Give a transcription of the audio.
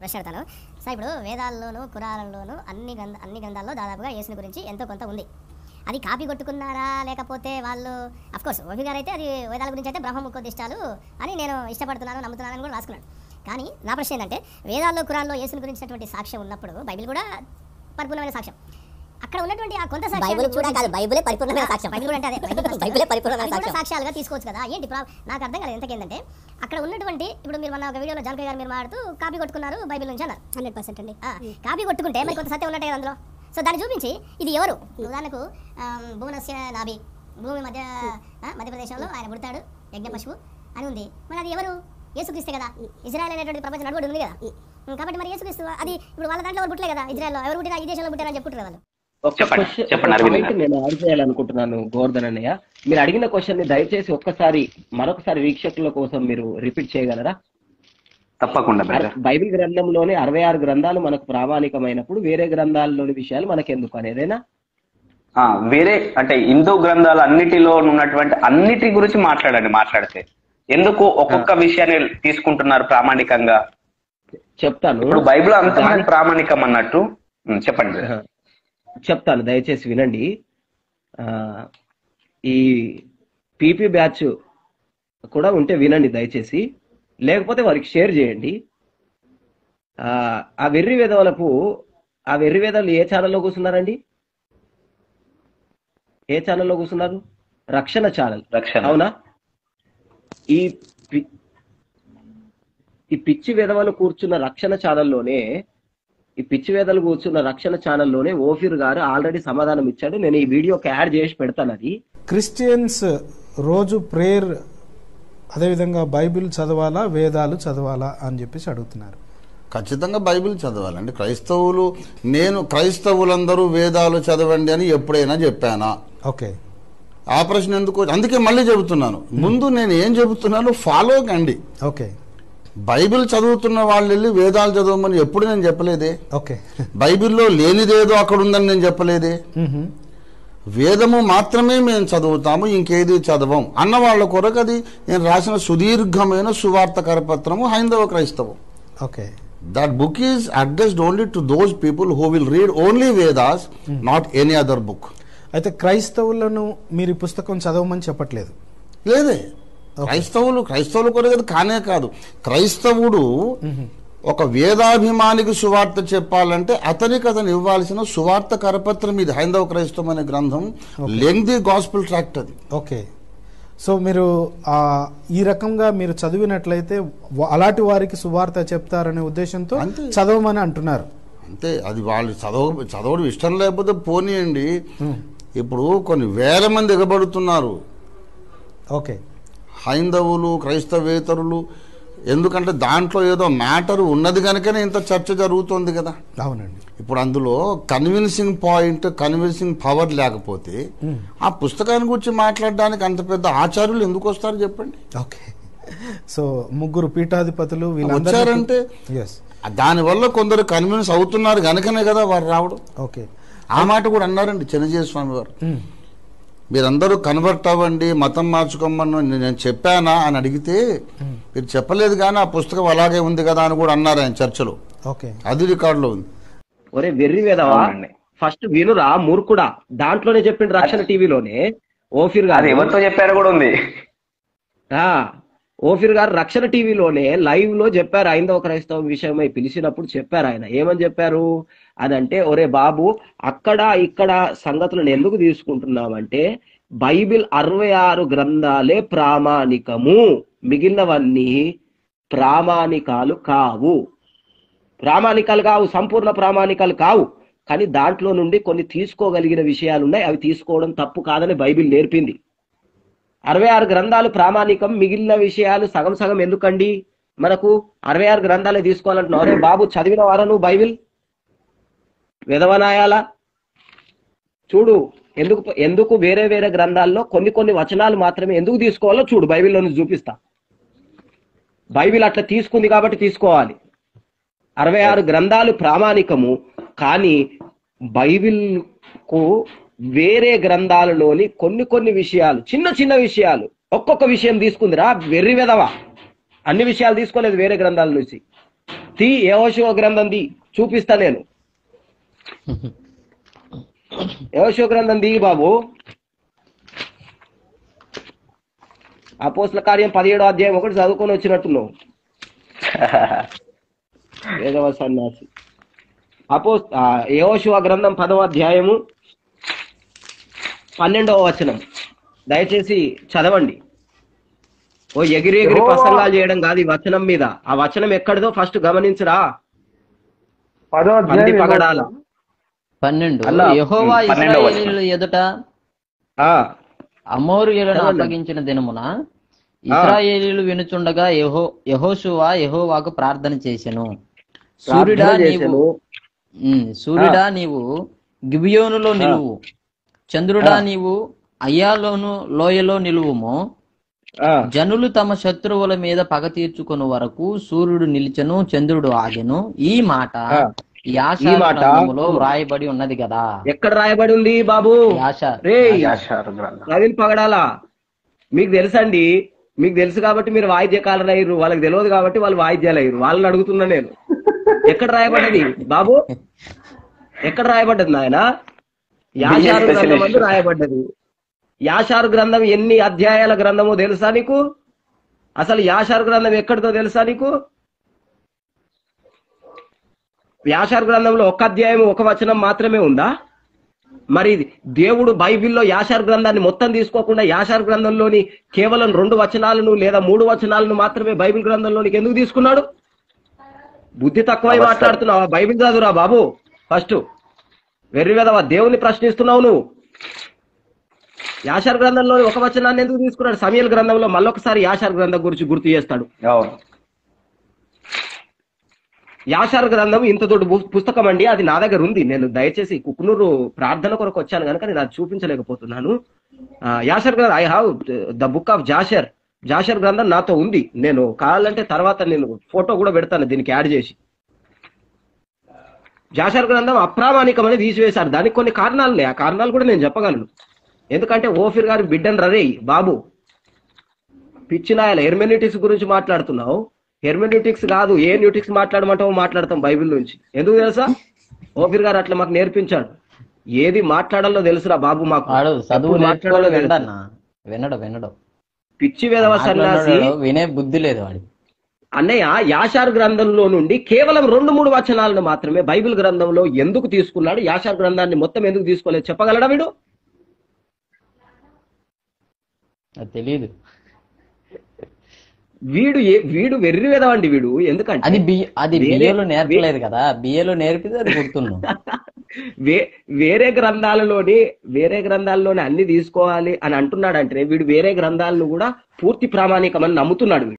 ప్రశ్న అడతాను సార్ ఇప్పుడు వేదాల్లోనూ పురాణంలోనూ అన్ని గ్రంథ అన్ని గ్రంథాల్లో దాదాపుగా యేసుని గురించి ఎంతో కొంత ఉంది అది కాపీ కొట్టుకున్నారా లేకపోతే వాళ్ళు కోర్స్ ఓఫీ గారు అయితే అది వేదాల గురించి అయితే బ్రహ్మ ముఖోదిష్టాలు అని నేను ఇష్టపడుతున్నాను నమ్ముతున్నాను అని కూడా రాసుకున్నాడు కానీ నా ప్రశ్న ఏంటంటే వేదాల్లో కురాన్లో యేసుని గురించినటువంటి సాక్ష్యం ఉన్నప్పుడు బైబిల్ కూడా పరిపూర్ణమైన సాక్ష్యం అక్కడ ఉన్నటువంటి ఆ కొంత సాక్ష్యాన్ని బైబిల్ కూడా చూపించి- కాదు బైబిలే పరిపూర్ణమైన సాక్ష్యం బైబిల్ కూడా అంటే అదే బైబిల్ సాక్ష్యం. బైబిలే పరిపూర్ణమైన అది కూడా సాక్ష్యం సాక్ష్యాలుగా తీసుకోవచ్చు కదా ఏంటి ప్రా- నాకు అర్థం కాలేదు ఎంతకేందంటే అక్కడ ఉన్నటువంటి ఇప్పుడు మీరు మన ఒక వీడియోలో జానకయ్య గారు మీరు మాట్లాడుతూ కాపీ కొట్టుకున్నారు బైబిల్ నుంచి అన్నారు హండ్రెడ్ పర్సెంట్ అండి ఆ, కాపీ కొట్టుకుంటే మరి కొంత సత్యం ఉన్నట్టే కదా అందులో సో దాన్ని చూపించి ఇది ఎవరు ఉదాహరణకు ఆమ్, భువనస్య నాభి భూమి మధ్య ఆ, మధ్యప్రదేశంలో ఆయన పుడతాడు యజ్ఞ పశువు అని ఉంది మరి అది ఎవరు యేసుక్రీస్తే కదా ఇజ్రాయల్ అనేటువంటి ప్రపంచం నడుబడి ఉంది కదా ఉం, కాబట్టి మరి యేసుక్రీస్తు అది ఇప్పుడు వాళ్ళ దాంట్లో ఎవరు పుట్టలే కదా ఇజ్రాయల్లో ఎవరు పుట్టినా ఈ దేశంలో పుట్టారని చెప్పుకుంటారు వాళ్ళు ఒక్క చెప్పండి. question- చెప్పండి, ఒక అరవింద్ point నేను యాడ్ చేయాలనుకుంటున్నాను గోవర్ధన్ అన్నయ్య మీరు అడిగిన క్వశ్చన్ ని దయచేసి ఒక్కసారి మరొకసారి వీక్షకుల కోసం మీరు రిపీట్ చేయగలరా తప్పకుండా బ్రదర్ అర- బైబిల్ గ్రంథంలోనే అరవై ఆరు గ్రంథాలు మనకు ప్రామాణికమైనప్పుడు వేరే గ్రంథాల్లోని విషయాలు మనకెందుకు అనేదేనా ఆ, వేరే అంటే హిందూ గ్రంథాలు అన్నిటిలో ఉన్నటువంటి అన్నిటి గురించి మాట్లాడండి మాట్లాడితే ఎందుకు ఒక్కొక్క విషయాన్ని తీసుకుంటున్నారు ప్రామాణికంగా చెప్తాను ఇప్పుడు బైబిల్ అంత దాని- ప్రామాణికం అన్నట్టు ఉం, చెప్పండి brother. చెప్తాను దయచేసి వినండి ఆ, ఈ పీపీ బ్యాచ్ కూడా ఉంటే వినండి దయచేసి లేకపోతే వారికి షేర్ చేయండి ఆ, ఆ వెర్రి వేదవులకు ఆ వెర్రి వేదవులు ఏ ఛానల్లో కూర్చున్నారండి ఏ ఛానల్లో కూర్చున్నారు రక్షణ ఛానల్ రక్షణ అవునా ఈ పి- ఈ పిచ్చి విధవలు కూర్చున్న రక్షణ ఛానల్లోనే ఈ పిచ్చి వేదలు కూర్చున్న రక్షణ ఛానల్లోనే ఓఫీర్ గారు ఆల్రెడీ సమాధానం ఇచ్చాడు నేను ఈ వీడియోకి యాడ్ చేసి పెడతాను అది క్రిస్టియన్స్ రోజు ప్రేయర్ అదేవిధంగా బైబిల్ చదవాలా వేదాలు చదవాలా అని చెప్పేసి అడుగుతున్నారు ఖచ్చితంగా బైబిల్ చదవాలండి క్రైస్తవులు నేను క్రైస్తవులందరూ వేదాలు చదవండి అని ఎప్పుడైనా చెప్పానా ఓకే ఆ ప్రశ్న ఎందుకు అందుకే మళ్ళీ చెబుతున్నాను ముందు నేను ఏం చెబుతున్నాను ఫాలో కండి ఓకే బైబిల్ చదువుతున్న వాళ్ళు వెళ్ళి వేదాలు చదవమని ఎప్పుడు నేను చెప్పలేదే ఓకే బైబిల్లో లేనిదేదో అక్కడ ఉందని నేను చెప్పలేదే మ్మ్హ. వేదము మాత్రమే మేము చదువుతాము ఇంకేది చదవం అన్న వాళ్ళ కొరకు అది నేను రాసిన సుదీర్ఘమైన సువార్త కరపత్రము హైందవ క్రైస్తవం okay that book is addressed only to those people who will read only Vedas not any other book అయితే క్రైస్తవులను మీరు ఈ పుస్తకం చదవమని చెప్పట్లేదు లేదే క్రైస్తవులు క్రైస్తవుల కొరకు అది కానే కాదు క్రైస్తవుడు ఒక వేదాభిమానికి సువార్త చెప్పాలంటే అతనికి అతను ఇవ్వాల్సిన సువార్త కరపత్రం ఇది హైందవ క్రైస్తవం అనే గ్రంథం లెంగ్ది గాస్పుల్ ట్రాక్ట్ అది ఓకే సో మీరు ఆ, ఈ రకంగా మీరు చదివినట్లయితే వ- అలాంటి వారికి సువార్త చెప్తారనే ఉద్దేశంతో అంతే. చదవమని అంటున్నారు అంతే అది వాళ్ళు చదవ చదవడం ఇష్టం లేకపోతే పోనీయండి ఇప్పుడు కొన్ని వేల మంది ఎగబడుతున్నారు ఓకే హైందవులు క్రైస్తవేతరులు ఎందుకంటే దాంట్లో ఏదో మ్యాటర్ ఉన్నది కనుకనే ఇంత చర్చ జరుగుతోంది కదా అవునండి ఇప్పుడు అందులో కన్విన్సింగ్ పాయింట్ కన్విన్సింగ్ పవర్ లేకపోతే ఆ పుస్తకాన్ని గురించి మాట్లాడడానికి అంత పెద్ద ఆచార్యులు ఎందుకు వస్తారు చెప్పండి ఓకే సో ముగ్గురు పీఠాధిపతులు వచ్చారంటే ఎస్ దానివల్ల కొందరు కన్విన్స్ అవుతున్నారు కనుకనే కదా వారు రావడం ఓకే ఆ మాట కూడా అన్నారండి చిన్నజీవ స్వామి వారు మీరందరూ కన్వర్ట్ అవ్వండి మతం మార్చుకోమని నేను చెప్పానా అని అడిగితే మీరు చెప్పలేదు కానీ ఆ పుస్తకం అలాగే ఉంది కదా అని కూడా అన్నారు ఆయన చర్చలో ఓకే అది రికార్డులో ఉంది ఒరే వెర్రి వేదవా అవునండి. ఫస్ట్ వినురా మూర్ఖుడా దాంట్లోనే చెప్పిండు రక్షణ టీవీలోనే ఓఫీర్ అది గారు ఎవరితో చెప్పారు కూడా ఉంది ఆ, ఓఫీర్ గారు రక్షణ టీవీలోనే లైవ్ లో చెప్పారు ఐందవ క్రైస్తవ విషయమై పిలిచినప్పుడు చెప్పారు ఆయన ఏమని చెప్పారు అదంటే ఒరే బాబు అక్కడ ఇక్కడ సంగతులను ఎందుకు తీసుకుంటున్నామంటే బైబిల్ అరవై ఆరు గ్రంథాలే ప్రామాణికము మిగిలినవన్నీ ప్రామాణికాలు కావు ప్రామాణికాలు కావు సంపూర్ణ ప్రామాణికాలు కావు కానీ దాంట్లో నుండి కొన్ని తీసుకోగలిగిన విషయాలు ఉన్నాయి అవి తీసుకోవడం తప్పు కాదని బైబిల్ నేర్పింది అరవై ఆరు గ్రంథాలు ప్రామాణికం మిగిలిన విషయాలు సగం సగం ఎందుకండి మనకు అరవై ఆరు గ్రంథాలే తీసుకోవాలంటున్నావు అరే బాబు చదివిన వారా నువ్వు బైబిల్ విధవనాయాల చూడు ఎందుకు ఎందుకు వేరే వేరే గ్రంథాల్లో కొన్ని కొన్ని వచనాలు మాత్రమే ఎందుకు తీసుకోవాలో చూడు బైబిల్లో నుంచి చూపిస్తా బైబిల్ అట్లా తీసుకుంది కాబట్టి తీసుకోవాలి అరవై ఆరు గ్రంథాలు ప్రామాణికము కానీ బైబిల్కు వేరే గ్రంథాలలోని కొన్ని కొన్ని విషయాలు చిన్న చిన్న విషయాలు ఒక్కొక్క విషయం తీసుకుందిరా వెర్రి వెదవా అన్ని విషయాలు తీసుకోలేదు వేరే గ్రంథాల నుంచి తీ యహోశివ గ్రంథం ది చూపిస్తా నేను యహోశివ గ్రంథం ది బాబు అపోస్ల కార్యం పదిహేడో అధ్యాయం ఒకటి చదువుకొని వచ్చినట్టున్నావు ఏదవ సన్యాసి అపో యహోశివ గ్రంథం పదవ అధ్యాయము పన్నెండవ వచనం దయచేసి చదవండి ఓ ఎగిరి ఎగిరి యెహోవా- ప్రసంగాలు చేయడం కాదు ఈ వచనం మీద ఆ వచనం ఎక్కడిదో ఫస్ట్ గమనించరా పదో పంది అధ్యాయం పగడాల పన్నెండు అల్లా. యెహోవా పన్నెండవ వచనం. ఇస్రాయేలీల ఎదుట ఆ అమోరియులను చదవండి. అప్పగించిన దినమున ఇస్రాయేలీలు వినుచుండగా యెహో యెహోషువ యెహోవాకు ప్రార్థన చేసెను సూర్యుడా ప్రార్థన నీవు చేశాను ఉమ్, సూర్యుడా నీవు గిబియోనులో నిలువు చంద్రుడా నీవు అయ్యాలోను లోయలో నిలువుము ఆ, జనులు తమ శత్రువుల మీద పగ తీర్చుకుని వరకు సూర్యుడు నిలిచెను చంద్రుడు ఆగెను ఈ మాట ఆ. యాష ఈ మాట- గ్రంథములో వ్రాయబడి ఉన్నది కదా ఎక్కడ రాయబడి ఉంది బాబు యాష రే యాషారు గ్రంథం ప్రవీణ్ పగడాలా మీకు తెలుసండి మీకు తెలుసు కాబట్టి మీరు వాయిద్యకారులు అయ్యారు వాళ్ళకి తెలియదు కాబట్టి వాళ్ళు వాయిద్యాలు అయ్యారు వాళ్ళని అడుగుతున్నా నేను ఎక్కడ రాయబడ్డది బాబు ఎక్కడ రాయబడ్డది నాయన యాషారు గ్రంథం అని రాయబడ్డది యాషారు గ్రంథం ఎన్ని అధ్యాయాల గ్రంథమో తెలుసా నీకు అసలు యాషారు గ్రంథం ఎక్కడిదో తెలుసా నీకు యాషారు గ్రంథంలో ఒక అధ్యాయం ఒక వచనం మాత్రమే ఉందా మరి ఇది దేవుడు బైబిల్లో యాషార్ గ్రంథాన్ని మొత్తం తీసుకోకుండా యాషార్ గ్రంథంలోని కేవలం రెండు వచనాలను లేదా మూడు వచనాలను మాత్రమే బైబిల్ గ్రంథంలోనికి ఎందుకు తీసుకున్నాడు బుద్ధి తక్కువై మాట్లాడుతున్నావా బైబిల్ చదువురా బాబు ఫస్ట్ వెర్రి వెదవా దేవుని ప్రశ్నిస్తున్నావు నువ్వు యాషార్ గ్రంథంలోని ఒక వచనాన్ని ఎందుకు తీసుకున్నాడు సమయల్ గ్రంథంలో మళ్ళొకసారి యాషార్ గ్రంథం గురించి గుర్తు చేస్తాడు అవును యాషార్ గ్రంథం ఇంత దొడ్డు పు- పుస్తకం అండి అది నా దగ్గర ఉంది నేను దయచేసి కుకునూరు ప్రార్థన కొరకు వచ్చాను కనుక నేను అది చూపించలేకపోతున్నాను ఆ, యాషర్ గ్రంథం I have the book of Jasher Jasher గ్రంథం నాతో ఉంది నేను కావాలంటే తర్వాత నేను ఫోటో కూడా పెడతాను దీనికి యాడ్ చేసి జాషర్ గ్రంథం అప్రామాణికమని తీసివేశారు దానికి కొన్ని కారణాలు ఉన్నాయి ఆ కారణాలు కూడా నేను చెప్పగలను ఎందుకంటే ఓఫిర్ గారి బిడ్డను రరే బాబు పిచ్చినాయల హెర్మెనిటిక్స్ గురించి మాట్లాడుతున్నావు హెర్మెనిటిక్స్ కాదు ఏ న్యూటిక్స్ మాట్లాడమంటావో మాట్లాడతాం బైబిల్ నుంచి ఎందుకు తెలుసా ఓఫిర్ గారు అట్లా మాకు నేర్పించాడు ఏది మాట్లాడాలో తెలుసురా బాబు మాకు వాడు చదువు ఎప్పుడు నేర్చుకోవాలి మాట్లాడాలో తెలుసు. వినడన్నా వినడు వినడు పిచ్చి వేదవ సన్యాసి మాట్లాడడు, వినే బుద్ధి లేదు వాడి అన్నయ్య యాషార్ గ్రంథంలో నుండి కేవలం రెండు మూడు వచనాలను మాత్రమే బైబిల్ గ్రంథంలో ఎందుకు తీసుకున్నాడు యాషార్ గ్రంథాన్ని మొత్తం ఎందుకు తీసుకోలేదు చెప్పగలడా వీడు అది తెలియదు వీడు ఏ- వీడు వెర్రి వేదవండి వీడు ఎందుకంటే అది బి అది వేరే- బిఏలో నేర్పలేదు కదా బిఏలో నేర్పితే అది గుర్తున్నాం వే వేరే గ్రంథాలలోని వేరే గ్రంథాల్లోని అన్ని తీసుకోవాలి అని అంటున్నాడంటే వీడు వేరే గ్రంథాలను కూడా పూర్తి ప్రామాణికమని నమ్ముతున్నాడు వీడు